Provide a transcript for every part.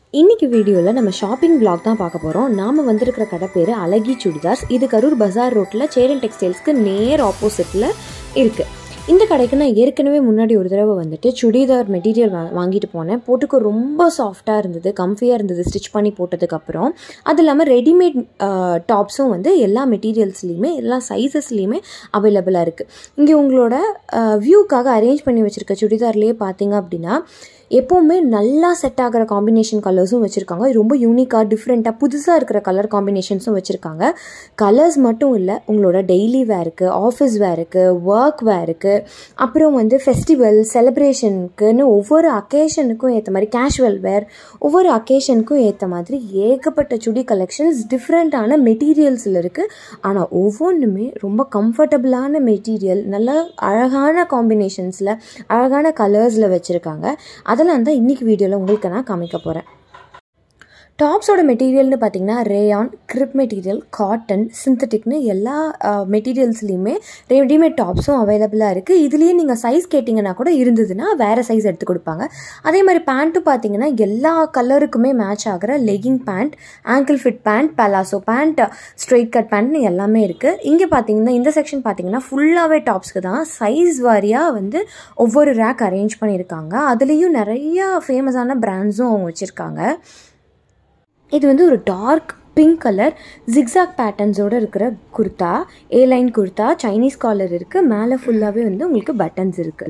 இன்னைக்கு வீடியோவில் நம்ம ஷாப்பிங் vlog தான் பார்க்க போகிறோம் நாம் வந்திருக்கிற கடை பேர் அழகி சுடிதார்ஸ் இது கரூர் பஜார் ரோட்டில் சேரன் டெக்ஸ்டைல்ஸ்க்கு நேர் ஆப்போசிட்டில் இருக்குது இந்த கடைக்கு நான் ஏற்கனவே முன்னாடி ஒரு தடவை வந்துட்டு சுடிதார் மெட்டீரியல் வா வாங்கிட்டு போனேன் போட்டுக்க ரொம்ப சாஃப்டாக இருந்தது கம்ஃபியாக இருந்தது ஸ்டிச் பண்ணி போட்டதுக்கப்புறம் அது இல்லாமல் ரெடிமேட் டாப்ஸும் வந்து எல்லா மெட்டீரியல்ஸ்லேயுமே எல்லா சைஸஸ்லேயுமே அவைலபிளாக இருக்குது இங்கே உங்களோட வியூக்காக அரேஞ்ச் பண்ணி வச்சுருக்க சுடிதார்லேயே பார்த்தீங்க அப்படின்னா எப்போவுமே நல்லா செட் ஆகிற காம்பினேஷன் கலர்ஸும் வச்சுருக்காங்க இது ரொம்ப யூனிக்காக டிஃப்ரெண்ட்டாக புதுசாக இருக்கிற கலர் காம்பினேஷன்ஸும் வச்சுருக்காங்க கலர்ஸ் மட்டும் இல்லை உங்களோட டெய்லி வேருக்கு ஆஃபீஸ் வேருக்கு ஒர்க் வேருக்கு அப்புறம் வந்து ஃபெஸ்டிவல் செலிப்ரேஷனுக்குன்னு ஒவ்வொரு அக்கேஷனுக்கும் ஏற்ற மாதிரி கேஷுவல் வேர் ஒவ்வொரு அக்கேஷனுக்கும் ஏற்ற மாதிரி ஏகப்பட்ட சுடி கலெக்ஷன்ஸ் டிஃப்ரெண்ட்டான மெட்டீரியல்ஸில் இருக்குது ஆனால் ஒவ்வொன்றுமே ரொம்ப கம்ஃபர்டபுளான மெட்டீரியல் நல்ல அழகான காம்பினேஷன்ஸில் அழகான கலர்ஸில் வச்சுருக்காங்க அதெல்லாம் தான் இன்றைக்கி வீடியோவில் உங்களுக்கு நான் காமிக்க போகிறேன் டாப்ஸோட மெட்டீரியல்னு பார்த்தீங்கன்னா ரேயான் கிரிப் மெட்டீரியல் காட்டன் சிந்தட்டிக்னு எல்லா மெட்டீரியல்ஸ்லேயுமே ரெடிமேட் டாப்ஸும் அவைலபிளாக இருக்குது இதுலேயே நீங்கள் சைஸ் கேட்டிங்கன்னா கூட இருந்ததுன்னா வேறு சைஸ் எடுத்து கொடுப்பாங்க அதே மாதிரி பேண்ட்டும் பார்த்தீங்கன்னா எல்லா கலருக்குமே மேட்ச் ஆகிற legging pant ankle fit pant palazzo pant straight cut பேண்ட்னு எல்லாமே இருக்குது இங்கே பார்த்தீங்கன்னா இந்த செக்ஷன் பார்த்தீங்கன்னா ஃபுல்லாகவே டாப்ஸ்க்கு தான் சைஸ் வாரியாக வந்து ஒவ்வொரு ரேக் அரேஞ்ச் பண்ணியிருக்காங்க அதுலேயும் நிறையா ஃபேமஸான பிராண்ட்ஸும் அவங்க வச்சுருக்காங்க இது வந்து ஒரு டார்க் பிங்க் கலர் ஜிக்ஸாக் பேட்டர்ன்ஸோடு இருக்கிற kurta A line kurta Chinese collar இருக்குது மேலே ஃபுல்லாகவே வந்து உங்களுக்கு பட்டன்ஸ் இருக்குது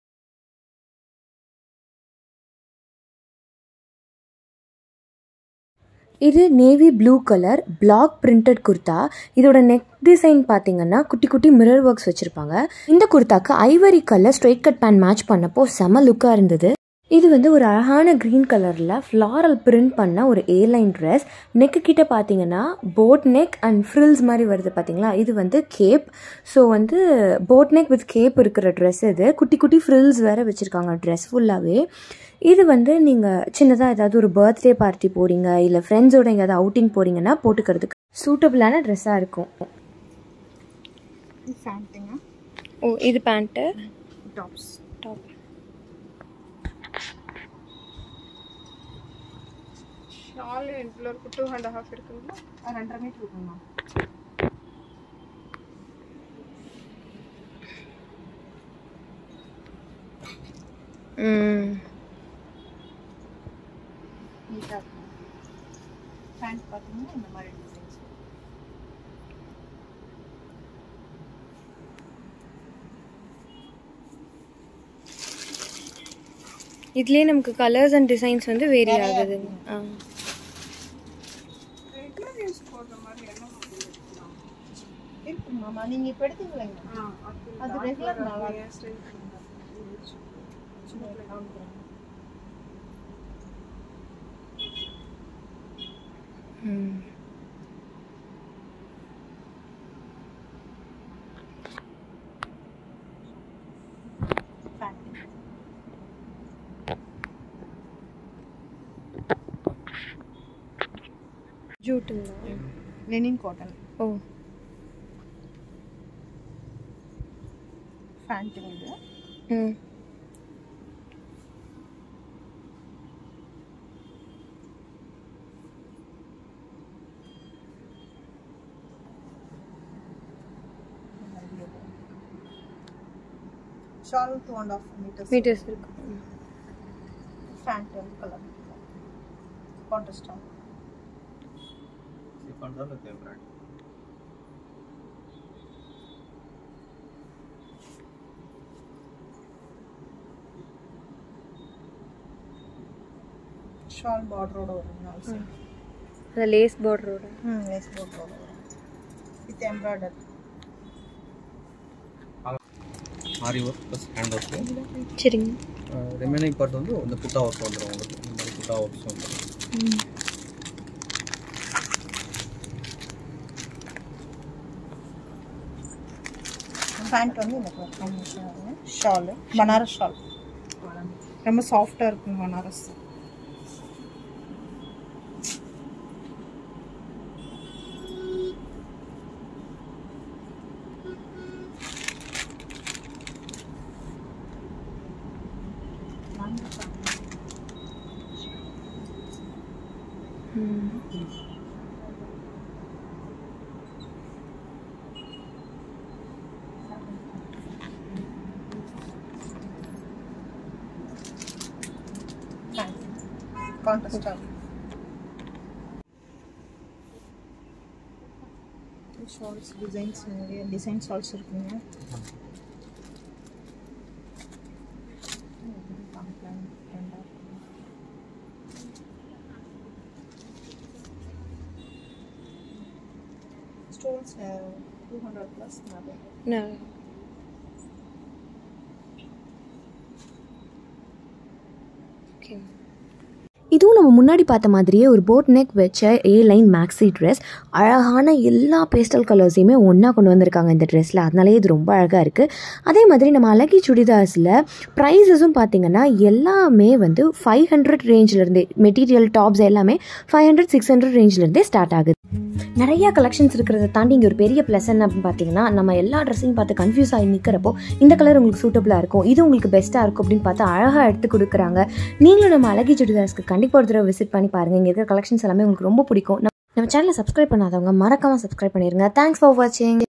இது navy blue colour black printed kurta இதோட நெக் டிசைன் பார்த்தீங்கன்னா குட்டி குட்டி மிரர் ஒர்க்ஸ் வச்சுருப்பாங்க இந்த குர்தாக்கு ivory colour straight cut pant match பண்ணப்போ செம லுக்காக இருந்தது இது வந்து ஒரு அழகான க்ரீன் கலரில் ஃப்ளாரல் பிரிண்ட் பண்ண ஒரு ஏலைன் ட்ரெஸ் நெக்கு கிட்ட பார்த்தீங்கன்னா போட் நெக் அண்ட் ஃப்ரில்ஸ் மாதிரி வருது பார்த்தீங்களா இது வந்து கேப் ஸோ வந்து போட் நெக் வித் கேப் இருக்கிற ட்ரெஸ் இது குட்டி குட்டி ஃப்ரில்ஸ் வேறு வச்சுருக்காங்க ட்ரெஸ் ஃபுல்லாகவே இது வந்து நீங்கள் சின்னதாக ஏதாவது ஒரு பர்த்டே பார்ட்டி போகிறீங்க இல்லை ஃப்ரெண்ட்ஸோட எங்கேயாவது அவுட்டிங் போகிறீங்கன்னா போட்டுக்கிறதுக்கு சூட்டபிளான ட்ரெஸ்ஸாக இருக்கும் ஃபேண்ட்டுங்க ஓ இது பேண்ட்டு டாப்ஸ் டாப் ஷால் இதில் ஒரு டூ அண்ட் ஹாஃப் இருக்குங்களா ரெண்டரை மீட்டர் இருக்குங்கண்ணா ம் நீட்டாக இருக்கும் பேண்ட் பார்த்தீங்கன்னா இந்த மாதிரி டிசைன்ஸ் இதுலேயே நமக்கு கலர்ஸ் அண்ட் டிசைன்ஸ் வந்து வேரி ஆகுது ஆ ரெகுலர் யூஸ் போடுற மாதிரி என்ன இருக்குங்க மாமா நீங்கள் இப்போ எடுத்தீங்களேங்க அது ரெகுலர் நல்லா ம் பேண்ட் ஜூட்டுங்களா லெனின் காட்டன் ஓ பேண்ட்டுங்க இது ம் shawl two and half metres metres இருக்கு பேண்ட் வந்து கலர் கான்ட்ராஸ்டாக ஷால் பார்டரோட வரும் நாலு சைடு அந்த லேஸ் பார்டரோட ம் லேஸ் பார்டரோட வரும் with embroider aari work plus hand work சரிங்க ரிமைனிங் பார்ட் வந்து இந்த புட்டா ஒர்க் வந்துடும் உங்களுக்கு இந்த மாதிரி புட்டா ஒர்க்ஸ் வந்துடும் ம் பேண்ட் வந்து இந்த கலர் காம்பினேஷன் வரும் ஷாலு பனாரஸ் ஷால் ரொம்ப சாஃப்டாக இருக்கும் பனாரஸ் கான்ட்ராஸ்டா ஷால்ஸ் டிசைன்ஸ் நிறைய டிசைன் ஷால்ஸ் இருக்குங்க ஸ்டோன்ஸ் டூ ஹண்ட்ரட் ப்ளஸ் நிறைய இதுவும் நம்ம முன்னாடி பார்த்த மாதிரியே ஒரு போட் நெக் வச்ச ஏ லைன் மேக்ஸி ட்ரெஸ் அழகான எல்லா பேஸ்டல் கலர்ஸையுமே ஒன்றா கொண்டு வந்திருக்காங்க இந்த ட்ரெஸ்ஸில் அதனாலே இது ரொம்ப அழகாக இருக்குது அதே மாதிரி நம்ம அழகி சுடிதாஸில் ப்ரைஸஸும் பார்த்தீங்கன்னா எல்லாமே வந்து ஃபைவ் ஹண்ட்ரட் ரேஞ்சிலேருந்தே மெட்டீரியல் டாப்ஸ் எல்லாமே ஃபைவ் ஹண்ட்ரட் சிக்ஸ் ஹண்ட்ரட் ரேஞ்சிலேருந்தே ஸ்டார்ட் ஆகுது நிறையா கலெக்ஷன்ஸ் இருக்கிறத தாண்டி இங்கே ஒரு பெரிய ப்ளஸ் என்ன அப்படின்னு பார்த்தீங்கன்னா நம்ம எல்லா ட்ரெஸ்ஸையும் பார்த்து கன்ஃபியூஸ் ஆகி நிற்கிறப்போ இந்த கலர் உங்களுக்கு சூட்டபுளாக இருக்கும் இது உங்களுக்கு பெஸ்ட்டாக இருக்கும் அப்படின்னு பார்த்து அழகாக எடுத்து கொடுக்குறாங்க நீங்களும் நம்ம அழகி சுடிதார்ஸ்க்கு கண்டிப்பாக ஒரு தடவை விசிட் பண்ணி பாருங்கள் இங்கே இருக்கிற கலெக்ஷன்ஸ் எல்லாமே உங்களுக்கு ரொம்ப பிடிக்கும் நம்ம சேனலை சப்ஸ்கிரைப் பண்ணாதவங்க மறக்காமல் சப்ஸ்கிரைப் பண்ணிடுங்க தேங்க்ஸ் ஃபார் வாட்சிங்